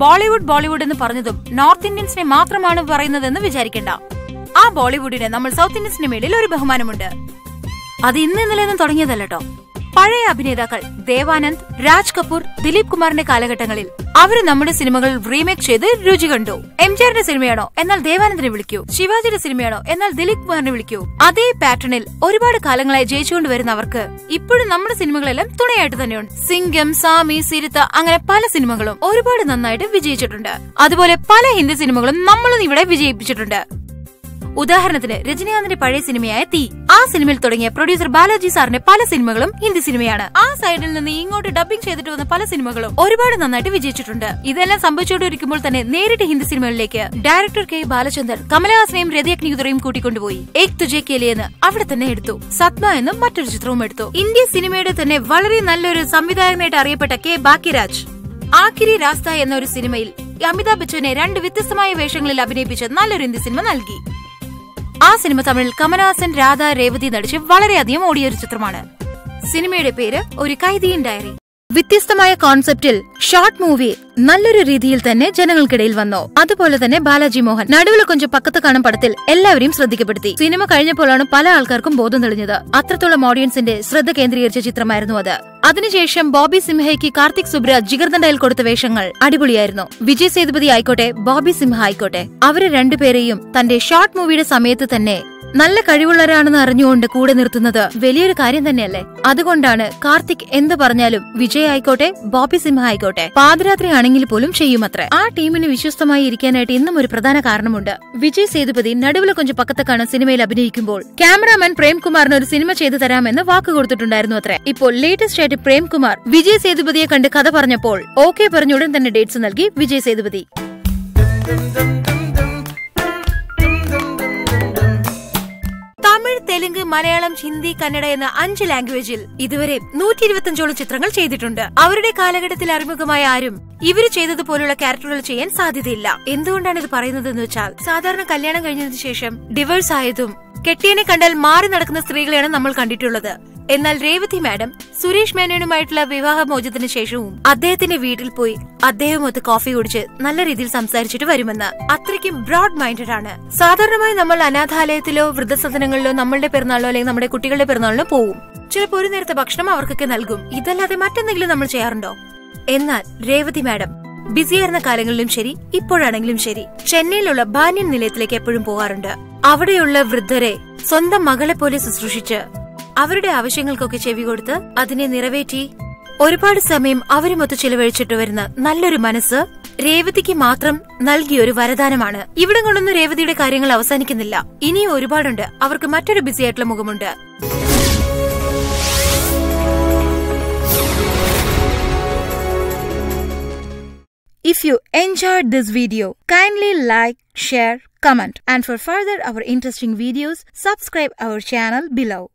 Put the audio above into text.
ബോളിവുഡ് ബോളിവുഡ് എന്ന് പറഞ്ഞതും നോർത്ത് ഇന്ത്യൻസിനെ മാത്രമാണ് പറയുന്നതെന്ന് വിചാരിക്കണ്ട ആ ബോളിവുഡിന് നമ്മൾ സൗത്ത് ഇന്ത്യൻ സിനിമയിൽ ഒരു ബഹുമാനമുണ്ട് അത് ഇന്ന് ഇന്നലെയൊന്നും തുടങ്ങിയതല്ലോ പഴയ അഭിനേതാക്കൾ ദേവാനന്ദ് രാജ് കപൂർ ദിലീപ് കുമാറിന്റെ കാലഘട്ടങ്ങളിൽ അവര് നമ്മുടെ സിനിമകൾ റീമേക്ക് ചെയ്ത് രുചി കണ്ടു എം ജിആറിന്റെ സിനിമയാണോ എന്നാൽ ദേവാനന്ദിനെ വിളിക്കൂ ശിവാജിയുടെ സിനിമയാണോ എന്നാൽ ദിലീപ് കുമാറിനെ വിളിക്കൂ അതേ പാറ്റേണിൽ ഒരുപാട് കാലങ്ങളായി ജയിച്ചുകൊണ്ട് വരുന്നവർക്ക് ഇപ്പോഴും നമ്മുടെ സിനിമകളെല്ലാം തുണയായിട്ട് തന്നെയുണ്ട് സിംഗം സാമി സിരിത്ത അങ്ങനെ പല സിനിമകളും ഒരുപാട് നന്നായിട്ട് വിജയിച്ചിട്ടുണ്ട് അതുപോലെ പല ഹിന്ദി സിനിമകളും നമ്മളും ഇവിടെ വിജയിപ്പിച്ചിട്ടുണ്ട് ഉദാഹരണത്തിന് രജനീകാന്തിന്റെ പഴയ സിനിമയായ തീ ആ സിനിമയിൽ തുടങ്ങിയ പ്രൊഡ്യൂസർ ബാലാജി സാറിന്റെ പല സിനിമകളും ഹിന്ദി സിനിമയാണ് ആ സൈഡിൽ നിന്ന് ഇങ്ങോട്ട് ഡബിംഗ് ചെയ്തിട്ട് വന്ന പല സിനിമകളും ഒരുപാട് നന്നായിട്ട് വിജയിച്ചിട്ടുണ്ട് ഇതെല്ലാം സംഭവിച്ചുകൊണ്ടിരിക്കുമ്പോൾ തന്നെ നേരിട്ട് ഹിന്ദി സിനിമകളിലേക്ക് ഡയറക്ടർ കെ ബാലചന്ദർ കമലഹാസനെയും രതിയഗ്നികുതറയും കൂട്ടിക്കൊണ്ടുപോയി ഏക് തുജെ കേലിയെന്ന് അവിടെ തന്നെ എടുത്തു സത്മ എന്നും മറ്റൊരു ചിത്രവും എടുത്തു ഇന്ത്യ സിനിമയുടെ തന്നെ വളരെ നല്ലൊരു സംവിധായകനായിട്ട് അറിയപ്പെട്ട കെ ബാക്കിരാജ് ആഖിരി രാസ്ത എന്ന ഒരു സിനിമയിൽ അമിതാഭ് ബച്ചനെ രണ്ട് വ്യത്യസ്തമായ വേഷങ്ങളിൽ അഭിനയിപ്പിച്ച് നല്ലൊരു ഹിന്ദി സിനിമ നൽകി ആ സിനിമ തമിഴിൽ കമലഹാസൻ രാധ രേവതി നടിച്ച് വളരെയധികം ഓടിയ ഒരു ചിത്രമാണ് സിനിമയുടെ പേര് ഒരു കൈദിയൻ ഡയറി വ്യത്യസ്തമായ കോൺസെപ്റ്റിൽ ഷോർട്ട് മൂവി നല്ലൊരു രീതിയിൽ തന്നെ ജനങ്ങൾക്കിടയിൽ വന്നു അതുപോലെ തന്നെ ബാലാജി മോഹൻ നടുവിൽ കൊഞ്ചം പക്കത്ത് കാണും പടത്തിൽ എല്ലാവരെയും ശ്രദ്ധിക്കപ്പെടുത്തി സിനിമ കഴിഞ്ഞപ്പോഴാണ് പല ആൾക്കാർക്കും ബോധം തെളിഞ്ഞത് അത്രത്തോളം ഓഡിയൻസിന്റെ ശ്രദ്ധ കേന്ദ്രീകരിച്ച ചിത്രമായിരുന്നു അത് അതിനുശേഷം ബോബി സിംഹയ്ക്ക് കാർത്തിക് സുബ്രാജ് ജിഗർദണ്ഡയിൽ കൊടുത്ത വേഷങ്ങൾ അടിപൊളിയായിരുന്നു വിജയ് സേതുപതി ആയിക്കോട്ടെ ബോബി സിംഹ ആയിക്കോട്ടെ അവരെ രണ്ടുപേരെയും തന്റെ ഷോർട്ട് മൂവിയുടെ സമയത്ത് തന്നെ നല്ല കഴിവുള്ളവരാണെന്ന് അറിഞ്ഞുകൊണ്ട് കൂടെ നിർത്തുന്നത് വലിയൊരു കാര്യം തന്നെയല്ലേ അതുകൊണ്ടാണ് കാർത്തിക് എന്ത് പറഞ്ഞാലും വിജയ് ആയിക്കോട്ടെ ബോബി സിംഹ ആയിക്കോട്ടെ പാതിരാത്രി ആണെങ്കിൽ പോലും ചെയ്യുമത്രേ ആ ടീമിന് വിശ്വസ്തമായി ഇരിക്കാനായിട്ട് ഇന്നും ഒരു പ്രധാന കാരണമുണ്ട് വിജയ് സേതുപതി നടുവിലെ കൊഞ്ച് പക്കത്തക്കാണ് സിനിമയിൽ അഭിനയിക്കുമ്പോൾ ക്യാമറാമാൻ പ്രേംകുമാറിന് ഒരു സിനിമ ചെയ്തു തരാമെന്ന് വാക്ക് കൊടുത്തിട്ടുണ്ടായിരുന്നു അത്രേ ഇപ്പോൾ ലേറ്റസ്റ്റ് ആയിട്ട് പ്രേംകുമാർ വിജയ് സേതുപതിയെ കണ്ട് കഥ പറഞ്ഞപ്പോൾ ഓക്കെ പറഞ്ഞ ഉടൻ തന്നെ ഡേറ്റ്സ് നൽകി വിജയ് സേതുപതി തമിഴ് തെലുങ്ക് മലയാളം ഹിന്ദി കന്നഡ എന്ന അഞ്ച് ലാംഗ്വേജിൽ ഇതുവരെ നൂറ്റി ഇരുപത്തിയഞ്ചോളം ചിത്രങ്ങൾ ചെയ്തിട്ടുണ്ട് അവരുടെ കാലഘട്ടത്തിൽ അറിമുഖമായ ആരും ഇവര് ചെയ്തതുപോലുള്ള ക്യാരക്ടറുകൾ ചെയ്യാൻ സാധ്യതയില്ല എന്തുകൊണ്ടാണ് ഇത് പറയുന്നത് എന്ന് വെച്ചാൽ സാധാരണ കല്യാണം കഴിഞ്ഞതിന് ശേഷം ഡിവോഴ്സ് ആയതും കെട്ടിയനെ കണ്ടാൽ മാറി നടക്കുന്ന സ്ത്രീകളെയാണ് നമ്മൾ കണ്ടിട്ടുള്ളത് എന്നാൽ രേവതി മാഡം സുരേഷ് മേനോനുമായിട്ടുള്ള വിവാഹമോചനത്തിന് ശേഷവും അദ്ദേഹത്തിന്റെ വീട്ടിൽ പോയി അദ്ദേഹമൊത്ത് കോഫി കുടിച്ച് നല്ല രീതിയിൽ സംസാരിച്ചിട്ട് വരുമെന്ന് അത്രയ്ക്കും ബ്രോഡ് മൈൻഡഡ് ആണ് സാധാരണമായി നമ്മൾ അനാഥാലയത്തിലോ വൃദ്ധസദനങ്ങളിലോ നമ്മളുടെ പിറന്നാളിലോ അല്ലെങ്കിൽ നമ്മുടെ കുട്ടികളുടെ പിറന്നാളിനോ പോവും ചിലപ്പോൾ ഒരു നേരത്തെ ഭക്ഷണം അവർക്കൊക്കെ നൽകും ഇതല്ലാതെ മറ്റെന്തെങ്കിലും നമ്മൾ ചെയ്യാറുണ്ടോ എന്നാൽ രേവതി മാഡം ബിസിയായിരുന്ന കാലങ്ങളിലും ശരി ഇപ്പോഴാണെങ്കിലും ശരി ചെന്നൈയിലുള്ള ബാന്യൻ നിലയത്തിലേക്ക് എപ്പോഴും പോകാറുണ്ട് അവിടെയുള്ള വൃദ്ധരെ സ്വന്തം മകളെ പോലെ ശുശ്രൂഷിച്ച് അവരുടെ ആവശ്യങ്ങൾക്കൊക്കെ ചെവി കൊടുത്ത് അതിനെ നിറവേറ്റി ഒരുപാട് സമയം അവരുമൊത്ത് ചിലവഴിച്ചിട്ട് വരുന്ന നല്ലൊരു മനസ്സ് രേവതിക്ക് മാത്രം നൽകിയ ഒരു വരദാനമാണ് ഇവിടെ കൊണ്ടൊന്നും രേവതിയുടെ കാര്യങ്ങൾ അവസാനിക്കുന്നില്ല ഇനിയും ഒരുപാടുണ്ട് അവർക്ക് മറ്റൊരു ബിസി ആയിട്ടുള്ള മുഖമുണ്ട് If you enjoyed this video, kindly like, share, comment and for further our interesting videos, subscribe our channel below.